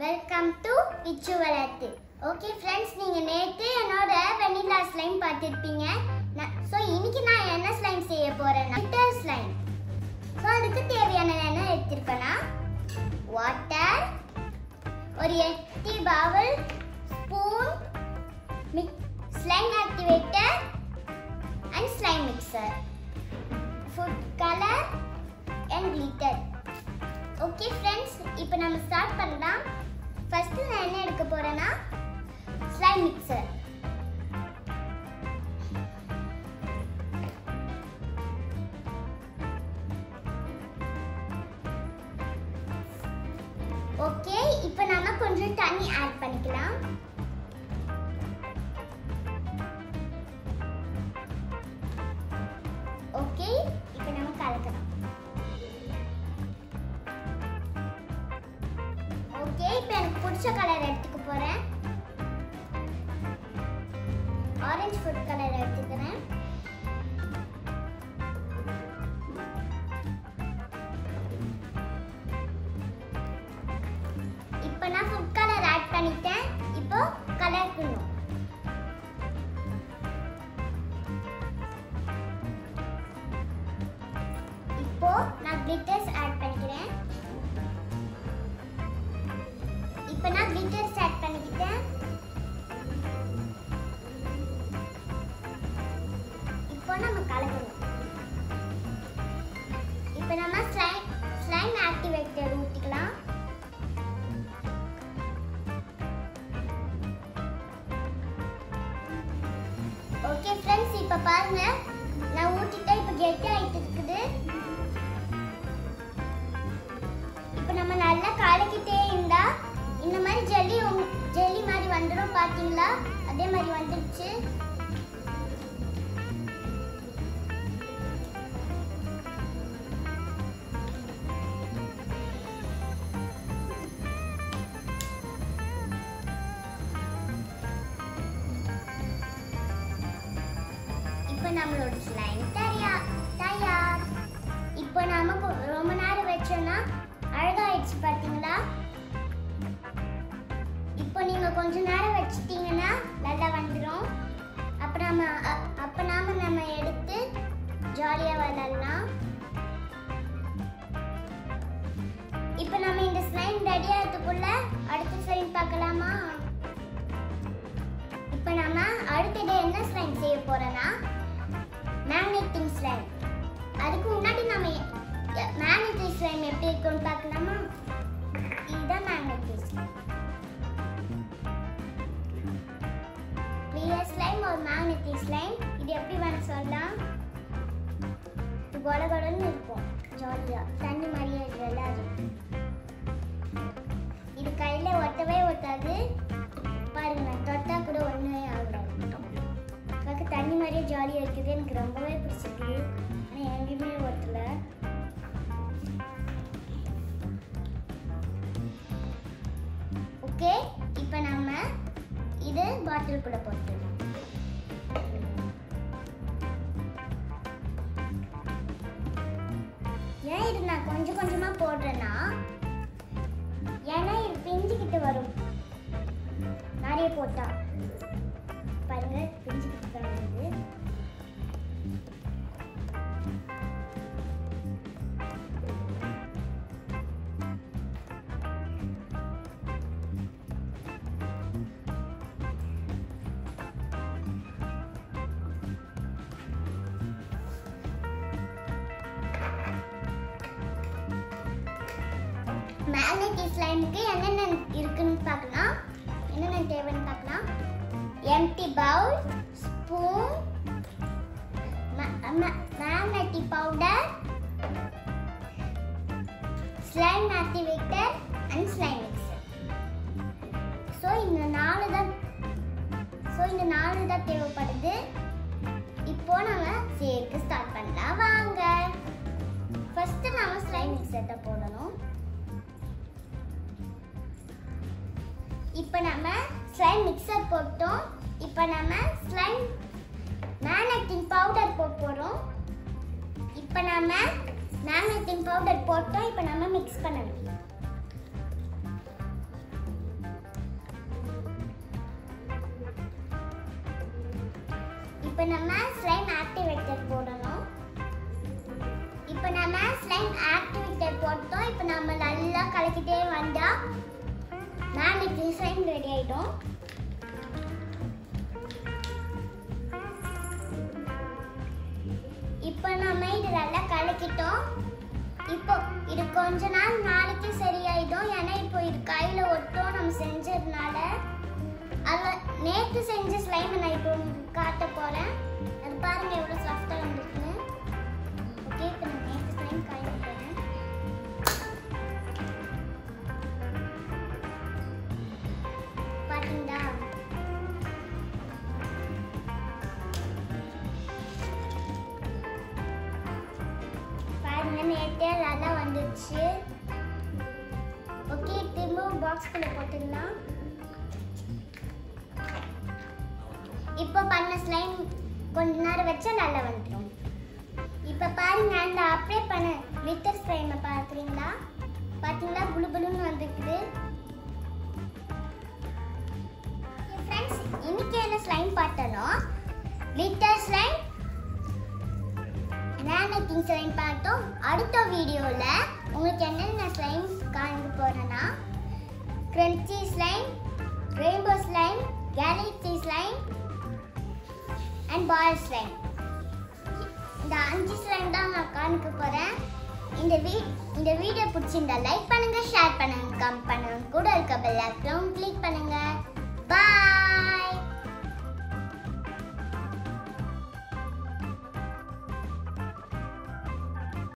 welcome to விச்சு வளர்த்து okay friends நீங்க நேத்து என்னோட வெனிலா ஸ்லைம் பார்த்திருப்பீங்க ஸோ இன்னைக்கு நான் என்ன ஸ்லைம் செய்ய போறேன்னா கிட்டர் ஸ்லைம் ஸோ அதுக்கு தேவையான என்ன எடுத்திருக்கேன்னா வாட்டர் ஒரு எட்டி bowl spoon slime activator and slime mixer food colour and glitter okay friends இப்போ நம்ம ஸ்டார்ட் பண்ணலாம் ஃபர்ஸ்ட் நான் என்ன எடுக்க போறேன்னா ஸ்லைம் மிக்சர் ஓகே இப்போ நாம கொஞ்சம் தண்ணி ஆட் பண்ணிக்கலாம் ஓகே இப்போ நம்ம கலக்கலாம் ஓகே இப்போ எனக்கு பிடிச்ச கலர் எடுத்துக்க போறேன் ஆரஞ்சு ஃபுட் கலர் எடுத்துக்கிறேன் இப்போ நான் ஃபுட் கலர் ஆட் பண்ணிட்டேன் இப்போ கலர் பண்ணும் இப்போ நான் கிளிட்டர்ஸ் ஆட் பண்ணிக்கிறேன் இப்போ நான் கிளிட்டர்ஸ் ஆட் பண்ணிக்கிட்டேன் இப்போ நம்ம கலக்கணும் இப்போ நம்ம ஸ்லைம் ஸ்லைம் ஆக்டிவேட்டர் ஊற்றிக்கலாம் ஓகே ஃப்ரெண்ட்ஸ் இப்போ பாருங்க நான் ஊற்றிட்டேன் இப்போ கெட்டி ஆகிட்டு இருக்குது இப்போ நம்ம நல்லா கலக்கிட்டே இருந்தா இந்த மாதிரி ஜெல்லி ஜெல்லி மாதிரி வந்துடும் பாத்தீங்களா அதே மாதிரி வந்துருச்சு இப்போ நம்மளோட ஸ்லைம் தயார் தயார் இப்போ நாம கொ- ரொம்ப நேரம் வச்சோம்னா அழகாயிடுச்சு பாத்தீங்களா இப்போ நீங்க கொஞ்ச நேரம் வச்சிட்டீங்கன்னா நல்லா வந்துடும் அப்ப நாம அ- அப்ப நாம நம்ம எடுத்து ஜாலியா விளையாடலாம் இப்போ நம்ம இந்த ஸ்லைம் ரெடி ஆகிறதுக்குள்ள அடுத்த ஸ்லைம் பார்க்கலாமா இப்போ நம்ம அடுத்தது என்ன ஸ்லைம் செய்ய போறோம்னா மேக்னெட்டிங் ஸ்லைம் அதுக்கு முன்னாடி நம்ம மேக்னெட்டிக் ஸ்லைம் எப்படி இருக்குன்னு பார்க்கலாமா இதுதான் மேக்னெட்டிக் ஸ்லைம் கிளியர் ஸ்லைம் ஒரு மேக்னெட்டிக் ஸ்லைம் இது எப்படி வேணும் சொல்லலாம் இது கொட கொடன்னு இருக்கும் ஜாலியாக தண்ணி மாதிரியே இருக்குல்ல அது இது கையில் ஒட்டவே ஒட்டாது பாருங்க நான் தொட்டா கூட ஒன்றுமே ஆகல பார்க்க தண்ணி மாதிரியே ஜாலியாக இருக்குது எனக்கு ரொம்பவே பிடிச்சிருக்கு ஆனால் எங்கேயுமே ஒட்டல ஓகே இப்போ நம்ம இது பாட்டிலுக்குள்ள போட்டுடலாம் ஏன் இது நான் கொஞ்சம் கொஞ்சமா போடுறேன்னா ஏன்னா இது பிஞ்சுக்கிட்டு வரும் நிறைய போட்டா பாருங்க பிஞ்சுக்கிட்டு தான் வருது மேக்னெட்டிக் ஸ்லைமுக்கு என்னென்ன இருக்குன்னு பார்க்கலாம் என்னென்ன தேவைன்னு பார்க்கலாம் empty bowl spoon magnetic powder slime activator and slime mixer so இந்த நாலு தான் ஸோ இந்த நாலு தான் தேவைப்படுது இப்போ நம்ம சேர்க்க ஸ்டார்ட் பண்ணலாம் வாங்க ஃபர்ஸ்ட் நாம ஸ்லைம் மிக்சர்ட்ட போடணும் இப்போ நம்ம ஸ்லைம் மிக்சர் போட்டோம் இப்போ நம்ம ஸ்லைம் மேக்னெட்டிங் பவுடர் போட போறோம் இப்போ நம்ம மேக்னெட்டிங் பவுடர் போட்டோம் இப்போ நம்ம மிக்ஸ் பண்ணணும் இப்போ நம்ம ஸ்லைம் ஆக்டிவேட்டர் போடணும் இப்போ நம்ம ஸ்லைம் ஆக்டிவேட்டர் போட்டோம் இப்போ நம்ம நல்லா கலக்கிட்டே வந்தா மேனுக்கு ஸ்லைம் ரெடி ஆயிடும் இப்போ நம்ம இது நல்லா கலக்கிட்டோம் இப்போ இது கொஞ்ச நாள் நாளைக்கு சரியாயிடும் ஏன்னா இப்போ இது கையில ஒட்டும் நம்ம செஞ்சதுனால அதில் நேற்று செஞ்ச ஸ்லைம் நான் இப்போ உங்களுக்கு காட்ட போறேன் அது பாருங்க எவ்வளோ சாஃப்டாக வந்துருக்குன்னு ஓகே இப்போ நான் நேற்று ஸ்லைம் காய போகிறேன் பாத்தீங்களா பாருங்க நேற்றே நல்லா வந்துச்சு ஓகே திரும்பவும் பாக்ஸ்குள்ள போட்டுடலாம் இப்போ பண்ண ஸ்லைம் கொஞ்ச நேரம் வச்சா நல்லா வந்துடும் இப்போ பாருங்க அந்த அப்ளை பண்ண லிட்டர் ஸ்லைமை பார்க்குறீங்களா பார்த்தீங்களா புளு புளுன்னு வந்துருக்குது ஃப்ரெண்ட்ஸ் இன்னைக்கு என்ன ஸ்லைம் பார்த்தனோ glitter slime nano king slime பார்த்தோம் அடுத்த வீடியோவில் உங்களுக்கு என்னென்ன ஸ்லைம் காண்க போகிறேன்னா crunchy slime rainbow slime galaxy slime and ball slime இந்த அஞ்சு ஸ்லைம் தான் நான் காண்க போகிறேன் இந்த வீ இந்த வீடியோ பிடிச்சிருந்தா லைக் பண்ணுங்க ஷேர் பண்ணுங்க கமெண்ட் பண்ணுங்க கூட இருக்க பெல் ஐக்கான் கிளிக் பண்ணுங்க பாய்